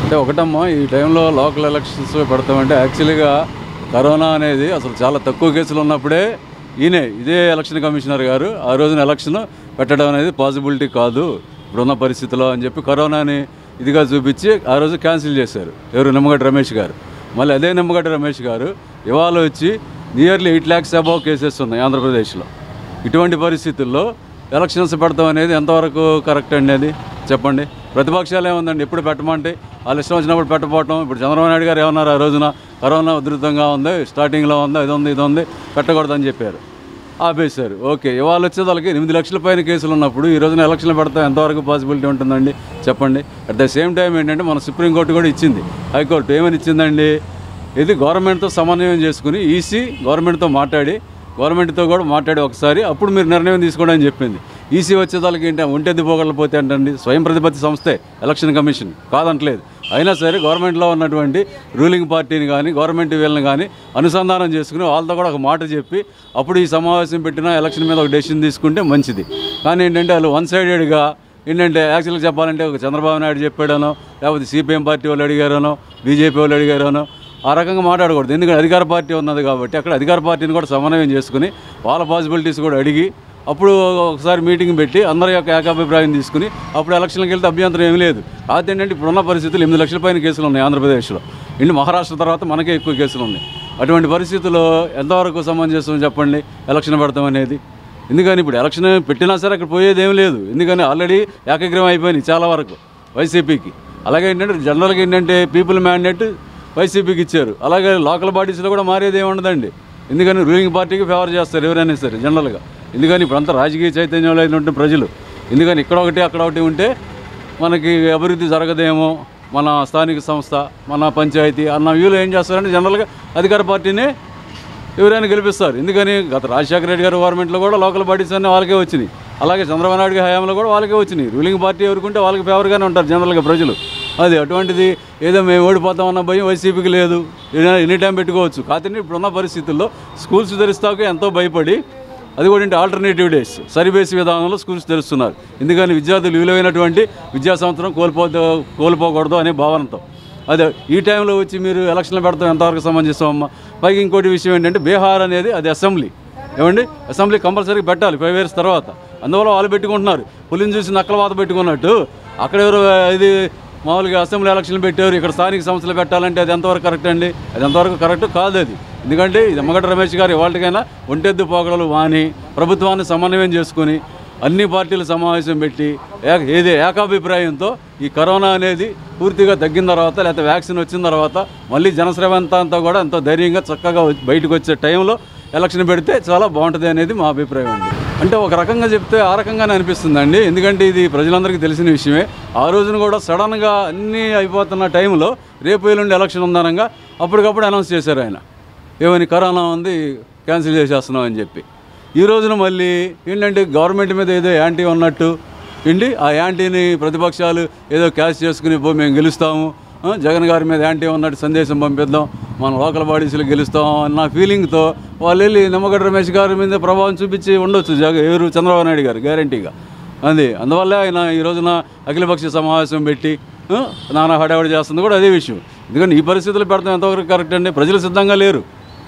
అంటే ఒకటమ్మా ఈ టైంలో లోకల్ ఎలక్షన్స్ పెడతామంటే యాక్చువల్గా కరోనా అనేది అసలు చాలా తక్కువ కేసులు ఉన్నప్పుడే ఈయనే ఇదే ఎలక్షన్ కమిషనర్ గారు ఆ రోజున ఎలక్షన్ పెట్టడం అనేది పాసిబిలిటీ కాదు ఇప్పుడున్న పరిస్థితిలో అని చెప్పి కరోనాని ఇదిగా చూపించి ఆ రోజు క్యాన్సిల్ చేశారు ఎవరు నిమ్మగడ్డ రమేష్ గారు మళ్ళీ అదే నిమ్మగడ్డ రమేష్ గారు ఇవాళ వచ్చి nearly eight lakhs above cases ఉన్నాయి ఆంధ్రప్రదేశ్లో ఇటువంటి పరిస్థితుల్లో ఎలక్షన్స్ పెడతాం అనేది ఎంతవరకు కరెక్ట్ అండి అది చెప్పండి ప్రతిపక్షాలు ఏముందండి ఎప్పుడు పెట్టమంటే వాళ్ళు ఇష్టం వచ్చినప్పుడు పెట్టపోవటం ఇప్పుడు చంద్రబాబు నాయుడు గారు ఏమన్నారు ఆ రోజున కరోనా ఉధృతంగా ఉంది స్టార్టింగ్లో ఉంది ఇది ఉంది ఇది ఉంది పెట్టకూడదని చెప్పారు ఆపేశారు ఓకే ఇవాళ వచ్చే వాళ్ళకి ఎనిమిది లక్షల పైన కేసులు ఉన్నప్పుడు ఈ రోజున ఎలక్షన్లు పెడతా ఎంతవరకు పాసిబిలిటీ ఉంటుందండి చెప్పండి అట్ ద సేమ్ టైం ఏంటంటే మన సుప్రీంకోర్టు కూడా ఇచ్చింది హైకోర్టు ఏమని ఇచ్చిందండి ఇది గవర్నమెంట్తో సమన్వయం చేసుకుని ఈసీ గవర్నమెంట్తో మాట్లాడి గవర్నమెంట్తో కూడా మాట్లాడి ఒకసారి అప్పుడు మీరు నిర్ణయం తీసుకోండి అని చెప్పింది ఈసీ వచ్చేదానికి ఏంటి ఒంటెద్దు పోగళ్ళు పోతే అంటండి స్వయం ప్రతిపత్తి సంస్థే ఎలక్షన్ కమిషన్ కాదంటలేదు అయినా సరే గవర్నమెంట్లో ఉన్నటువంటి రూలింగ్ పార్టీని కానీ గవర్నమెంట్ వీళ్ళని కానీ అనుసంధానం చేసుకుని వాళ్ళతో కూడా ఒక మాట చెప్పి అప్పుడు ఈ సమావేశం పెట్టిన ఎలక్షన్ మీద ఒక డెసిషన్ తీసుకుంటే మంచిది కానీ ఏంటంటే వాళ్ళు వన్ సైడెడ్గా ఏంటంటే యాక్చువల్గా చెప్పాలంటే ఒక చంద్రబాబు నాయుడు చెప్పాడనో లేకపోతే సిపిఎం పార్టీ వాళ్ళు అడిగారనో బీజేపీ వాళ్ళు అడిగారనో ఆ రకంగా మాట్లాడకూడదు ఎందుకంటే అధికార పార్టీ ఉన్నది కాబట్టి అక్కడ అధికార పార్టీని కూడా సమన్వయం చేసుకుని వాళ్ళ పాసిబిలిటీస్ కూడా అడిగి అప్పుడు ఒకసారి మీటింగ్ పెట్టి అందరి యొక్క ఏకాభిప్రాయం తీసుకుని అప్పుడు ఎలక్షన్కి వెళ్తే అభ్యంతరం ఏమీ లేదు కాకపోతే ఏంటంటే ఇప్పుడున్న పరిస్థితులు ఎనిమిది లక్షల పైన కేసులు ఉన్నాయి ఆంధ్రప్రదేశ్లో ఇండి మహారాష్ట్ర తర్వాత మనకే ఎక్కువ కేసులు ఉన్నాయి అటువంటి పరిస్థితుల్లో ఎంతవరకు సమంజసం చెప్పండి ఎలక్షన్ పెడతాం అనేది ఎందుకని ఇప్పుడు ఎలక్షన్ పెట్టినా సరే అక్కడ పోయేది ఏం లేదు ఎందుకని ఆల్రెడీ ఏకగ్రహం అయిపోయినాయి చాలా వరకు వైసీపీకి అలాగే ఏంటంటే జనరల్గా ఏంటంటే పీపుల్ మ్యాండేట్ వైసీపీకి ఇచ్చారు అలాగే లోకల్ బాడీస్లో కూడా మారేది ఏమి ఉండదండి ఎందుకని రూలింగ్ పార్టీకి ఫేవర్ చేస్తారు ఎవరైనా సరే జనరల్గా ఎందుకని ఇప్పుడంతా రాజకీయ చైతన్యంలో ఉంటే ప్రజలు ఎందుకని ఇక్కడ ఒకటి అక్కడ ఒకటి ఉంటే మనకి అభివృద్ధి జరగదేమో మన స్థానిక సంస్థ మన పంచాయతీ అన్న వ్యూలో ఏం చేస్తారంటే జనరల్గా అధికార పార్టీనే ఎవరైనా గెలిపిస్తారు ఎందుకని గత రాజశేఖర రెడ్డి గారి గవర్నమెంట్లో కూడా లోకల్ బాడీస్ అన్నీ వాళ్ళకే వచ్చినాయి అలాగే చంద్రబాబు నాయుడు గారి హయాంలో కూడా వాళ్ళకే వచ్చినాయి రూలింగ్ పార్టీ ఎవరుకుంటే వాళ్ళకి ఫేవర్గానే ఉంటారు జనరల్గా ప్రజలు అది అటువంటిది ఏదో మేము ఓడిపోతామన్న భయం వైసీపీకి లేదు ఏదైనా ఎనీ టైం పెట్టుకోవచ్చు కాకపోతే ఇప్పుడున్న పరిస్థితుల్లో స్కూల్స్ తెరిస్తాకే ఎంతో భయపడి అది కూడా ఏంటి ఆల్టర్నేటివ్ డేస్ సరిబేసి విధానంలో స్కూల్స్ తెరుస్తున్నారు ఎందుకని విద్యార్థులు విలువైనటువంటి విద్యా సంవత్సరం కోల్పో కోల్పోకూడదు అనే భావనతో అదే ఈ టైంలో వచ్చి మీరు ఎలక్షన్లు పెడతాం ఎంతవరకు సమంజసం అమ్మ పైకి ఇంకోటి విషయం ఏంటంటే బీహార్ అనేది అది అసెంబ్లీ ఏమండి అసెంబ్లీ కంపల్సరీ పెట్టాలి ఫైవ్ ఇయర్స్ తర్వాత అందువల్ల వాళ్ళు పెట్టుకుంటున్నారు పులిని చూసి నక్కలవాత పెట్టుకున్నట్టు అక్కడ ఎవరు ఇది మామూలుగా అసెంబ్లీ ఎలక్షన్లు పెట్టారు ఇక్కడ స్థానిక సంస్థలు పెట్టాలంటే అది ఎంతవరకు కరెక్ట్ అండి అది ఎంతవరకు కరెక్ట్ కాదు అది ఎందుకంటే ఇది నిమ్మగడ్డ రమేష్ గారు ఇవాళకైనా ఒంటెద్దు పోగడలు వాని ప్రభుత్వాన్ని సమన్వయం చేసుకుని అన్ని పార్టీలు సమావేశం పెట్టి ఏక ఏది ఏకాభిప్రాయంతో ఈ కరోనా అనేది పూర్తిగా తగ్గిన తర్వాత లేకపోతే వ్యాక్సిన్ వచ్చిన తర్వాత మళ్ళీ జనశ్రమ అంతా అంతా కూడా ఎంతో ధైర్యంగా చక్కగా వచ్చి- బయటకు వచ్చే టైంలో ఎలక్షన్ పెడితే చాలా బాగుంటుంది అనేది మా అభిప్రాయం అండి అంటే ఒక రకంగా చెప్తే ఆ రకంగానే అనిపిస్తుందండి ఎందుకంటే ఇది ప్రజలందరికీ తెలిసిన విషయమే ఆ రోజున కూడా సడన్గా అన్నీ అయిపోతున్న టైంలో రేపు ఎల్లుండి ఎలక్షన్ ఉందనగా అప్పటికప్పుడు అనౌన్స్ చేశారు ఆయన ఏమని కరోనా ఉంది క్యాన్సిల్ చేసేస్తున్నాం అని చెప్పి ఈ రోజున మళ్ళీ ఏంటంటే గవర్నమెంట్ మీద ఏదో యాంటీ ఉన్నట్టు ఏంటి ఆ యాంటీని ప్రతిపక్షాలు ఏదో క్యాష్ చేసుకుని పో మేము గెలుస్తాము ఆ, జగన్ గారి మీద యాంటీ ఉన్నట్టు సందేశం పంపిద్దాం మన లోకల్ బాడీస్లో గెలుస్తాం అన్న ఫీలింగ్తో వాళ్ళు వెళ్ళి నిమ్మగడ్డ రమేష్ గారి మీద ప్రభావం చూపించి ఉండొచ్చు జగ ఎవరు చంద్రబాబు నాయుడు గారు గ్యారంటీగా అది అందువల్ల ఆయన ఈ రోజున అఖిలపక్ష సమావేశం పెట్టి ఆ, నానా హడావిడి చేస్తుంది కూడా అదే విషయం ఎందుకంటే ఈ పరిస్థితులు పెడతాం ఎంతవరకు కరెక్ట్ అండి ప్రజలు సిద్ధంగా లేరు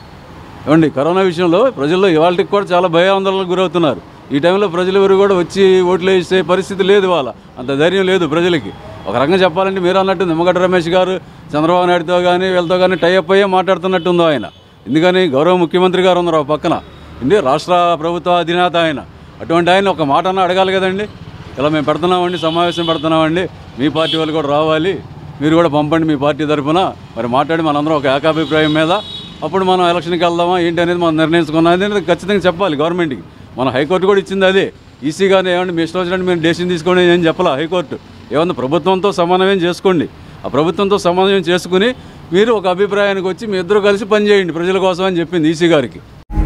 ఏమండి కరోనా విషయంలో ప్రజల్లో ఇవాళకి కూడా చాలా భయాందోళనకు గురవుతున్నారు ఈ టైంలో ప్రజలు ఎవరు కూడా వచ్చి ఓట్లు వేసే పరిస్థితి లేదు వాళ్ళ అంత ధైర్యం లేదు ప్రజలకి ఒక రకంగా చెప్పాలంటే మీరు అన్నట్టు నిమ్మగడ్డ రమేష్ గారు చంద్రబాబు నాయుడుతో కానీ వీళ్ళతో కానీ టైఅప్ అయ్యే మాట్లాడుతున్నట్టుందో ఆయన ఎందుకని గౌరవ ముఖ్యమంత్రి గారు ఉన్నారు ఒక పక్కన ఇండి రాష్ట్ర ప్రభుత్వ అధినేత ఆయన అటువంటి ఆయన ఒక మాట అన్న అడగాలి కదండి ఇలా మేము పెడుతున్నామండి సమావేశం పెడుతున్నామండి మీ పార్టీ వాళ్ళు కూడా రావాలి మీరు కూడా పంపండి మీ పార్టీ తరఫున మరి మాట్లాడి మనందరం ఒక ఏకాభిప్రాయం మీద అప్పుడు మనం ఎలక్షన్కి వెళ్దామా ఏంటి అనేది మనం నిర్ణయించుకున్నాం అనేది ఖచ్చితంగా చెప్పాలి గవర్నమెంట్కి మన హైకోర్టు కూడా ఇచ్చింది అదే ఈసీ గారిని ఏమంటే మీ ఇష్టం వచ్చినట్టు మీరు డెసిషన్ తీసుకోండి ఏం చెప్పాలా హైకోర్టు ఏమన్నా ప్రభుత్వంతో సమన్వయం చేసుకోండి ఆ ప్రభుత్వంతో సమన్వయం చేసుకుని మీరు ఒక అభిప్రాయానికి వచ్చి మీ ఇద్దరు కలిసి పనిచేయండి ప్రజల కోసం అని చెప్పింది ఈసీ గారికి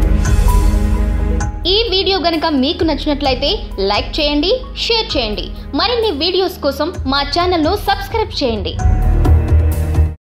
ఈ వీడియో గనుక మీకు నచ్చినట్లయితే లైక్ చేయండి షేర్ చేయండి మరిన్ని వీడియోస్ కోసం మా ఛానల్ను సబ్స్క్రైబ్ చేయండి